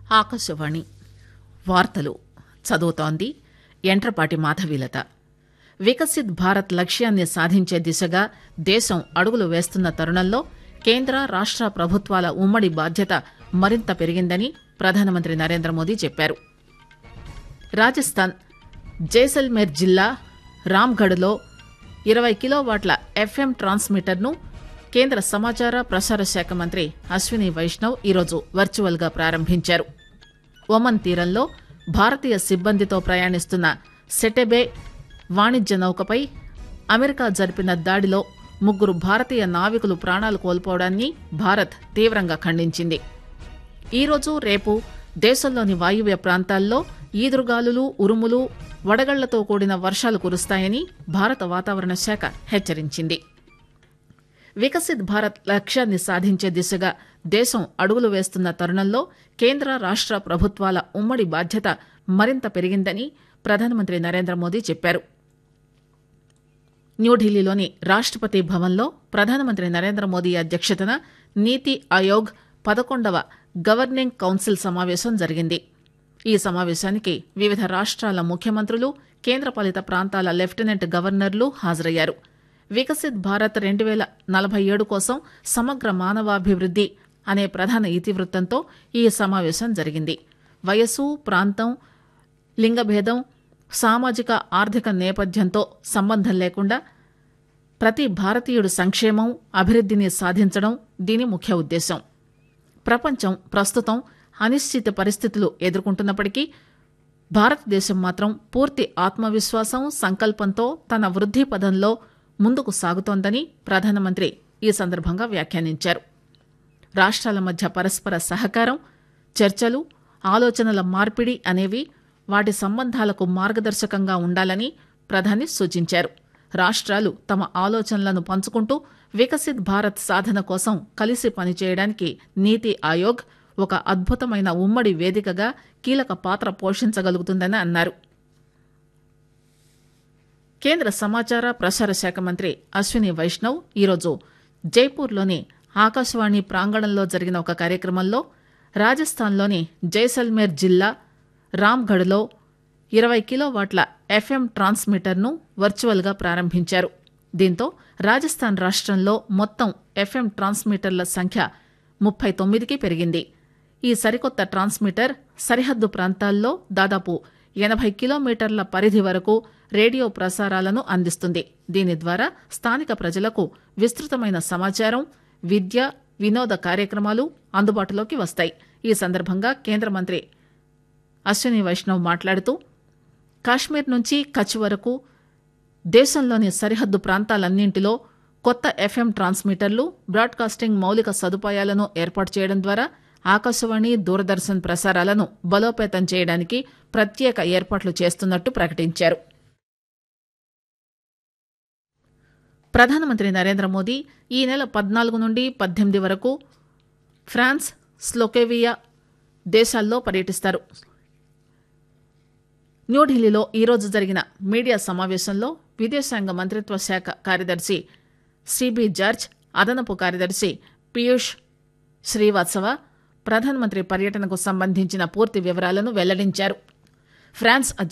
ఆకాశవాణి వార్తలు చదువుతోంది ఎంట్రపాటి మాధవీలత వికసిత్ భారత్ లక్ష్యాన్ని సాధించే దిశగా దేశం అడుగులు వేస్తున్న తరుణంలో కేంద్ర రాష్ట ప్రభుత్వాల ఉమ్మడి బాధ్యత మరింత పెరిగిందని ప్రధానమంత్రి నరేంద్ర మోదీ చెప్పారు రాజస్థాన్ జైసల్మేర్ జిల్లా రామ్గఢ్లో ఇరవై కిలోవాట్ల ఎఫ్ఎం ట్రాన్స్మిటర్ను కేంద్ర సమాచార ప్రసార శాఖ మంత్రి అశ్విని వైష్ణవ్ ఈరోజు వర్చువల్ గా ప్రారంభించారు ఒమన్ తీరంలో భారతీయ సిబ్బందితో ప్రయాణిస్తున్న సెటెబే వాణిజ్య నౌకపై అమెరికా జరిపిన దాడిలో ముగ్గురు భారతీయ నావికులు ప్రాణాలు కోల్పోవడాన్ని భారత్ తీవ్రంగా ఖండించింది ఈరోజు రేపు దేశంలోని వాయువ్య ప్రాంతాల్లో ఈదురుగాలులు ఉరుములు వడగళ్లతో కూడిన వర్షాలు కురుస్తాయని భారత వాతావరణ శాఖ హెచ్చరించింది వికసిత్ భారత్ లక్ష్యాన్ని సాధించే దిశగా దేశం అడుగులు వేస్తున్న తరుణంలో కేంద్ర రాష్ట ప్రభుత్వాల ఉమ్మడి బాధ్యత మరింత పెరిగిందని ప్రధానమంత్రి నరేంద్ర మోదీ చెప్పారు న్యూఢిల్లీలోని రాష్టపతి భవన్లో ప్రధానమంత్రి నరేంద్ర మోదీ అధ్యక్షతన నీతి ఆయోగ్ పదకొండవ గవర్నింగ్ కౌన్సిల్ సమావేశం జరిగింది ఈ సమావేశానికి వివిధ రాష్ట్రాల ముఖ్యమంత్రులు కేంద్రపాలిత ప్రాంతాల లెఫ్టినెంట్ గవర్నర్లు హాజరయ్యారు వికసిత్ భారత్ రెండు వేల నలభై ఏడు కోసం సమగ్ర మానవాభివృద్ది అనే ప్రధాన ఇతివృత్తంతో ఈ సమావేశం జరిగింది వయస్సు ప్రాంతం లింగభేదం సామాజిక ఆర్థిక నేపథ్యంతో సంబంధం లేకుండా ప్రతి భారతీయుడు సంక్షేమం అభివృద్దిని సాధించడం దీని ముఖ్య ఉద్దేశం ప్రపంచం ప్రస్తుతం అనిశ్చిత పరిస్థితులు ఎదుర్కొంటున్నప్పటికీ భారతదేశం మాత్రం పూర్తి ఆత్మవిశ్వాసం సంకల్పంతో తన వృద్ది పదంలో ముందుకు సాగుతోందని ప్రధానమంత్రి ఈ సందర్భంగా వ్యాఖ్యానించారు రాష్ట్రాల మధ్య పరస్పర సహకారం చర్చలు ఆలోచనల మార్పిడి అనేవి వాటి సంబంధాలకు మార్గదర్శకంగా ఉండాలని ప్రధాని సూచించారు రాష్ట్రాలు తమ ఆలోచనలను పంచుకుంటూ వికసిత్ భారత్ సాధన కోసం కలిసి పనిచేయడానికి నీతి ఆయోగ్ ఒక అద్భుతమైన ఉమ్మడి వేదికగా కీలక పాత్ర పోషించగలుగుతుందని అన్నారు కేంద్ర సమాచార ప్రసార శాఖ మంత్రి అశ్విని వైష్ణవ్ ఈరోజు జైపూర్లోని ఆకాశవాణి ప్రాంగణంలో జరిగిన ఒక కార్యక్రమంలో రాజస్థాన్లోని జైసల్మేర్ జిల్లా రామ్గఢ్లో ఇరవై కిలోవాట్ల ఎఫ్ఎం ట్రాన్స్మిటర్ను వర్చువల్గా ప్రారంభించారు దీంతో రాజస్థాన్ రాష్ట్రంలో మొత్తం ఎఫ్ఎం ట్రాన్స్మిటర్ల సంఖ్య ముప్పై తొమ్మిదికి పెరిగింది ఈ సరికొత్త ట్రాన్స్మిటర్ సరిహద్దు ప్రాంతాల్లో దాదాపు ఎనభై కిలోమీటర్ల పరిధి వరకు రేడియో ప్రసారాలను అందిస్తుంది దీని ద్వారా స్థానిక ప్రజలకు విస్తృతమైన సమాచారం విద్య వినోద కార్యక్రమాలు అందుబాటులోకి వస్తాయి ఈ సందర్భంగా కేంద్ర మంత్రి అశ్విని వైష్ణవ్ మాట్లాడుతూ కాశ్మీర్ నుంచి కచ్ వరకు దేశంలోని సరిహద్దు ప్రాంతాలన్నింటిలో కొత్త ఎఫ్ఎం ట్రాన్స్మిటర్లు బ్రాడ్కాస్టింగ్ మౌలిక సదుపాయాలను ఏర్పాటు చేయడం ద్వారా ఆకాశవాణి దూరదర్శన్ ప్రసారాలను బలోపేతం చేయడానికి ప్రత్యేక ఏర్పాట్లు చేస్తున్నట్టు ప్రకటించారు ప్రధానమంత్రి నరేంద్ర మోదీ ఈ నెల పద్నాలుగు నుండి పద్దెనిమిది వరకు ఫ్రాన్స్ స్లోకేవియా దేశాల్లో పర్యటిస్తారు న్యూఢిల్లీలో ఈరోజు జరిగిన మీడియా సమావేశంలో విదేశాంగ మంత్రిత్వ శాఖ కార్యదర్శి సిబి జార్జ్ అదనపు కార్యదర్శి పీయూష్ శ్రీవాత్సవ ప్రధానమంత్రి పర్యటనకు సంబంధించిన పూర్తి వివరాలను వెల్లడించారు ఫ్రాన్స్